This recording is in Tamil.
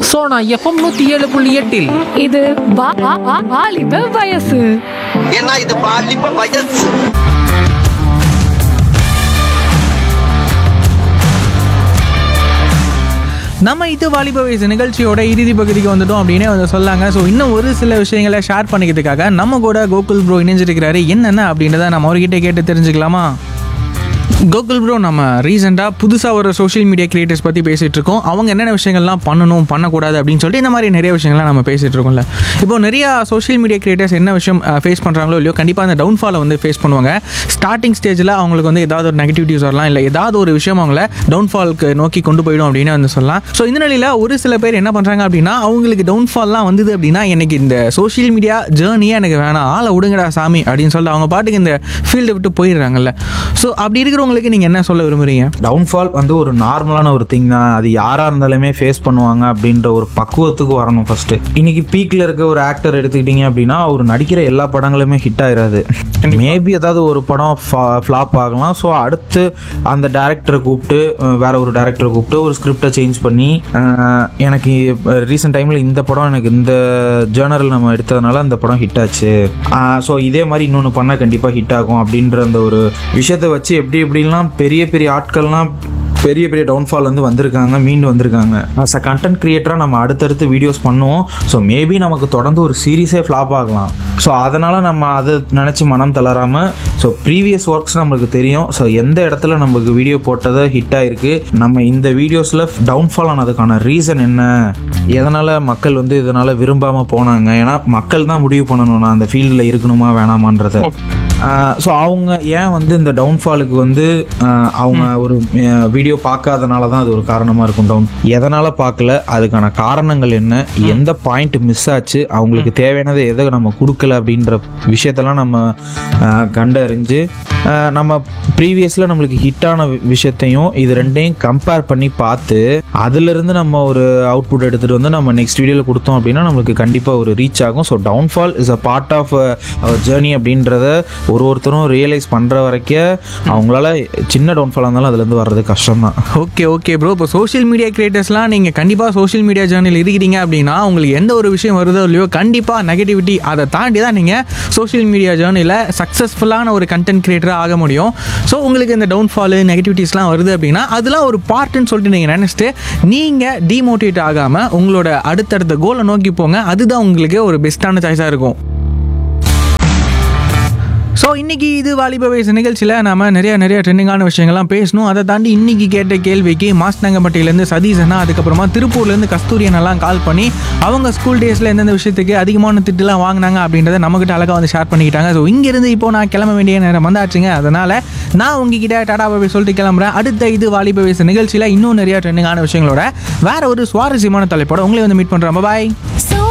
சோனா எஃப்எம் நூத்தி ஏழு புள்ளி எட்டில் இது வா- வா- வா- வாலிப வயசு ஏன்னா இது பாலிப்ப வயசு நம்ம இது வாலிப வயசு நிகழ்ச்சியோட இறுதி பகுதிக்கு வந்துட்டோம் அப்படின்னே வந்து சொல்லாங்க ஸோ இன்னும் ஒரு சில விஷயங்களை ஷேர் பண்ணிக்கிறதுக்காக நம்ம கூட கோகுல் ப்ரோ இணைஞ்சிருக்கிறாரு என்னென்ன அப்படின்றத நம்ம அவர்கிட்ட கேட்டு தெரிஞ்சுக்கலாமா கோகுல் ப்ரோ நம்ம ரீசெண்டாக புதுசாக ஒரு சோஷியல் மீடியா கிரியேட்டர்ஸ் பற்றி பேசிகிட்டு இருக்கோம் அவங்க என்னென்ன விஷயங்கள்லாம் பண்ணணும் பண்ணக்கூடாது அப்படின்னு சொல்லிட்டு இந்த மாதிரி நிறைய விஷயங்கள்லாம் நம்ம பேசிகிட்டு இருக்கோம்ல இப்போ நிறைய சோஷியல் மீடியா கிரியேட்டர்ஸ் என்ன விஷயம் ஃபேஸ் பண்ணுறாங்களோ இல்லையோ கண்டிப்பாக அந்த டவுன்ஃபாலை வந்து ஃபேஸ் பண்ணுவாங்க ஸ்டார்டிங் ஸ்டேஜில் அவங்களுக்கு வந்து ஏதாவது ஒரு நெகட்டிவிட்டிஸ் வரலாம் இல்லை ஏதாவது ஒரு விஷயம் அவங்கள டவுன்ஃபாலுக்கு நோக்கி கொண்டு போயிடும் அப்படின்னு வந்து சொல்லலாம் ஸோ இந்த நிலையில் ஒரு சில பேர் என்ன பண்ணுறாங்க அப்படின்னா அவங்களுக்கு டவுன்ஃபால்லாம் வந்தது அப்படின்னா எனக்கு இந்த சோஷியல் மீடியா ஜேர்னியே எனக்கு வேணாம் ஆளை விடுங்கடா சாமி அப்படின்னு சொல்லிட்டு அவங்க பாட்டுக்கு இந்த ஃபீல்டை விட்டு போயிடுறாங்கல்ல ஸோ அப்படி இருக்கிறவங்களுக்கு நீங்கள் என்ன சொல்ல விரும்புறீங்க டவுன்ஃபால் வந்து ஒரு நார்மலான ஒரு திங் தான் அது யாரா இருந்தாலுமே ஃபேஸ் பண்ணுவாங்க அப்படின்ற ஒரு பக்குவத்துக்கு வரணும் ஃபர்ஸ்ட் இன்னைக்கு பீக்ல இருக்க ஒரு ஆக்டர் எடுத்துக்கிட்டீங்க அப்படின்னா அவர் நடிக்கிற எல்லா படங்களுமே ஹிட் ஆயிராது மேபி ஏதாவது ஒரு படம் ஃப்ளாப் ஆகலாம் ஸோ அடுத்து அந்த டேரக்டரை கூப்பிட்டு அஹ், வேற ஒரு டேரக்டரை கூப்பிட்டு ஒரு ஸ்கிரிப்டை சேஞ்ச் பண்ணி அஹ், எனக்கு ரீசெண்ட் டைம்ல இந்த படம் எனக்கு இந்த ஜேர்னல் நம்ம எடுத்ததுனால அந்த படம் ஹிட் ஆச்சு ஸோ இதே மாதிரி இன்னொன்று பண்ணால் கண்டிப்பாக ஹிட் ஆகும் அப்படின்ற அந்த ஒரு விஷயத்தை வச்சு எப்படி எப்படிலாம் பெரிய பெரிய ஆட்கள்லாம் பெரிய பெரிய டவுன்ஃபால் வந்து வந்திருக்காங்க மீண்டு வந்திருக்காங்க அஸ் அ கண்டென்ட் கிரியேட்டராக நம்ம அடுத்தடுத்து வீடியோஸ் பண்ணுவோம் ஸோ மேபி நமக்கு தொடர்ந்து ஒரு சீரீஸே ஃப்ளாப் ஆகலாம் ஸோ அதனால் நம்ம அதை நினச்சி மனம் தளராமல் ஸோ ப்ரீவியஸ் ஒர்க்ஸ் நம்மளுக்கு தெரியும் ஸோ எந்த இடத்துல நமக்கு வீடியோ போட்டதை ஹிட் ஆயிருக்கு நம்ம இந்த வீடியோஸில் டவுன்ஃபால் ஆனதுக்கான ரீசன் என்ன எதனால் மக்கள் வந்து இதனால் விரும்பாமல் போனாங்க ஏன்னா மக்கள் தான் முடிவு பண்ணணும் நான் அந்த ஃபீல்டில் இருக்கணுமா வேணாமான்றதை ஸோ அவங்க ஏன் வந்து இந்த டவுன்ஃபாலுக்கு வந்து ஆஹ் அவங்க ஒரு வீடியோ பார்க்காதனால தான் அது ஒரு காரணமாக இருக்கும் டவுன் எதனால் பார்க்கல அதுக்கான காரணங்கள் என்ன எந்த பாயிண்ட் மிஸ் ஆச்சு அவங்களுக்கு தேவையானதை எதை நம்ம கொடுக்கல அப்படின்ற விஷயத்தெல்லாம் நம்ம ஆஹ் கண்டறிஞ்சு ஆஹ் நம்ம ப்ரீவியஸில் நம்மளுக்கு ஹிட்டான விஷயத்தையும் இது ரெண்டையும் கம்பேர் பண்ணி பார்த்து அதிலிருந்து நம்ம ஒரு அவுட்புட் எடுத்துகிட்டு வந்து நம்ம நெக்ஸ்ட் வீடியோவில் கொடுத்தோம் அப்படின்னா நம்மளுக்கு கண்டிப்பாக ஒரு ரீச் ஆகும் so downfall is a part of our journey அப்படின்றத ஒரு ஒருத்தரும் ரியலைஸ் பண்ணுற வரைக்கும் அவங்களால சின்ன டவுன்ஃபாலாக இருந்தாலும் அதுலேருந்து வர்றது கஷ்டம் தான் ஓகே ஓகே ப்ரோ இப்போ சோஷியல் மீடியா கிரியேட்டர்ஸ்லாம் நீங்கள் கண்டிப்பாக சோஷியல் மீடியா ஜேர்னல் இருக்கிறீங்க அப்படின்னா உங்களுக்கு எந்த ஒரு விஷயம் வருதோ இல்லையோ கண்டிப்பாக நெகட்டிவிட்டி அதை தாண்டி தான் நீங்கள் சோஷியல் மீடியா ஜேர்னியில் சக்ஸஸ்ஃபுல்லான ஒரு கண்டென்ட் கிரியேட்டராக ஆக முடியும் ஸோ உங்களுக்கு இந்த டவுன்ஃபாலு நெகட்டிவிட்டிஸ்லாம் வருது அப்படின்னா அதெல்லாம் ஒரு பார்ட்டுன்னு சொல்லிட்டு நீங்கள் நினச்சிட்டு நீங்கள் டிமோட்டிவேட் ஆகாமல் உங்களோட அடுத்தடுத்த கோலை நோக்கி போங்க அதுதான் உங்களுக்கு ஒரு பெஸ்ட்டான சாய்ஸாக இருக்கும் ஸோ இன்னைக்கு இது வாலிப வயசு நிகழ்ச்சியில் நாம நிறைய நிறைய ட்ரெண்டிங்கான விஷயங்கள்லாம் பேசணும் அதை தாண்டி இன்னைக்கு கேட்ட கேள்விக்கு மாஸ்தங்கப்பட்டியிலேருந்து சதீஷ் அண்ணா அதுக்கப்புறமா திருப்பூர்லேருந்து கஸ்தூரியன் எல்லாம் கால் பண்ணி அவங்க ஸ்கூல் டேஸில் எந்தெந்த விஷயத்துக்கு அதிகமான திட்டுலாம் வாங்கினாங்க அப்படின்றத நம்மகிட்ட அழகாக வந்து ஷேர் பண்ணிக்கிட்டாங்க ஸோ இங்கேருந்து இப்போ நான் கிளம்ப வேண்டிய நேரம் வந்தாச்சுங்க அதனால் நான் உங்ககிட்ட டாடா பாபி சொல்லிட்டு கிளம்புறேன் அடுத்த இது வாலிப வயசு நிகழ்ச்சியில் இன்னும் நிறைய ட்ரெண்டிங்கான விஷயங்களோட வேற ஒரு சுவாரஸ்யமான தலைப்போட உங்களை வந்து மீட் பண்ணுறேன் பாய்